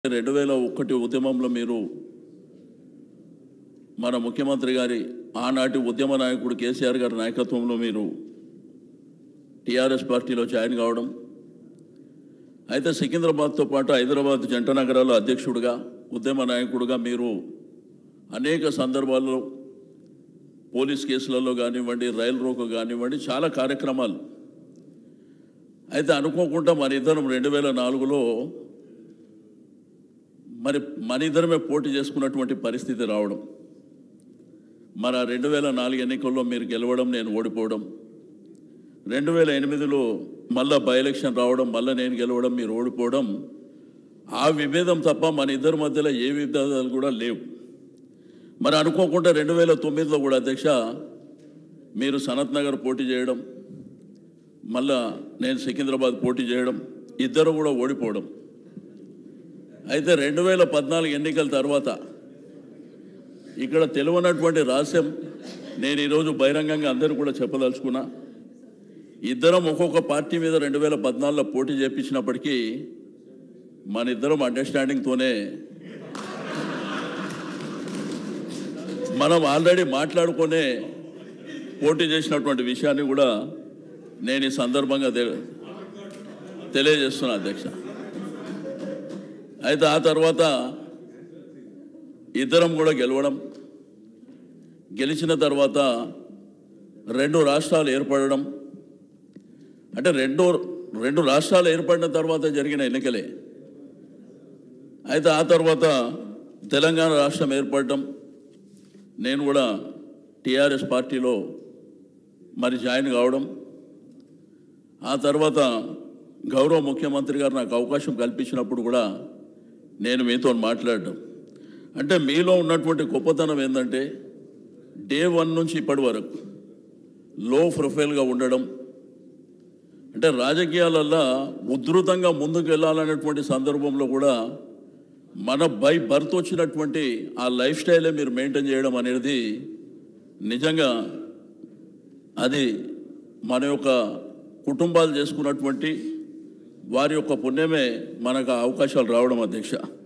రెండు వేల ఒకటి ఉద్యమంలో మీరు మన ముఖ్యమంత్రి గారి ఆనాటి ఉద్యమ నాయకుడు కేసీఆర్ గారి నాయకత్వంలో మీరు టీఆర్ఎస్ పార్టీలో జాయిన్ కావడం అయితే సికింద్రాబాద్తో పాటు హైదరాబాద్ జంట నగరాల అధ్యక్షుడిగా ఉద్యమ నాయకుడిగా మీరు అనేక సందర్భాల్లో పోలీస్ కేసులలో కానివ్వండి రైలు రోకో కానివ్వండి చాలా కార్యక్రమాలు అయితే అనుకోకుండా మన ఇద్దరం రెండు వేల నాలుగులో మరి మన ఇద్దరమే పోటీ చేసుకున్నటువంటి పరిస్థితి రావడం మన రెండు వేల నాలుగు ఎన్నికల్లో మీరు గెలవడం నేను ఓడిపోవడం రెండు వేల ఎనిమిదిలో మళ్ళా బై ఎలక్షన్ రావడం మళ్ళీ నేను గెలవడం మీరు ఓడిపోవడం ఆ విభేదం తప్ప మన ఇద్దరి మధ్యలో ఏ విభేదాలు కూడా లేవు మరి అనుకోకుండా రెండు వేల తొమ్మిదిలో కూడా అధ్యక్ష మీరు సనత్ నగర్ పోటీ చేయడం మళ్ళా నేను సికింద్రాబాద్ పోటీ చేయడం ఇద్దరు కూడా ఓడిపోవడం అయితే రెండు వేల పద్నాలుగు ఎన్నికల తర్వాత ఇక్కడ తెలియనటువంటి రహస్యం నేను ఈరోజు బహిరంగంగా అందరూ కూడా చెప్పదలుచుకున్నా ఇద్దరం ఒక్కొక్క పార్టీ మీద రెండు వేల పద్నాలుగులో పోటీ చేపించినప్పటికీ మన ఇద్దరం అండర్స్టాండింగ్తోనే మనం ఆల్రెడీ మాట్లాడుకునే పోటీ చేసినటువంటి విషయాన్ని కూడా నేను ఈ సందర్భంగా తె- తెలియజేస్తున్నా అధ్యక్ష అయితే ఆ తర్వాత ఇద్దరం కూడా గెలవడం గెలిచిన తర్వాత రెండు రాష్ట్రాలు ఏర్పడడం అంటే రెండు రెండు రాష్ట్రాలు ఏర్పడిన తర్వాత జరిగిన ఎన్నికలే అయితే ఆ తర్వాత తెలంగాణ రాష్ట్రం ఏర్పడడం నేను కూడా టీఆర్ఎస్ పార్టీలో మరి జాయిన్ కావడం ఆ తర్వాత గౌరవ ముఖ్యమంత్రి గారు నాకు అవకాశం కల్పించినప్పుడు కూడా నేను మీతో మాట్లాడడం అంటే మీలో ఉన్నటువంటి గొప్పతనం ఏంటంటే డే వన్ నుంచి ఇప్పటి వరకు లో ప్రొఫైల్గా ఉండడం అంటే రాజకీయాలల్లో ఉధృతంగా ముందుకు వెళ్ళాలనేటువంటి సందర్భంలో కూడా మన బై బర్త్ వచ్చినటువంటి ఆ లైఫ్ స్టైలే మీరు మెయింటైన్ చేయడం అనేది నిజంగా అది మన యొక్క కుటుంబాలు చేసుకున్నటువంటి వారి యొక్క పుణ్యమే మనకు ఆ అవకాశాలు రావడం అధ్యక్ష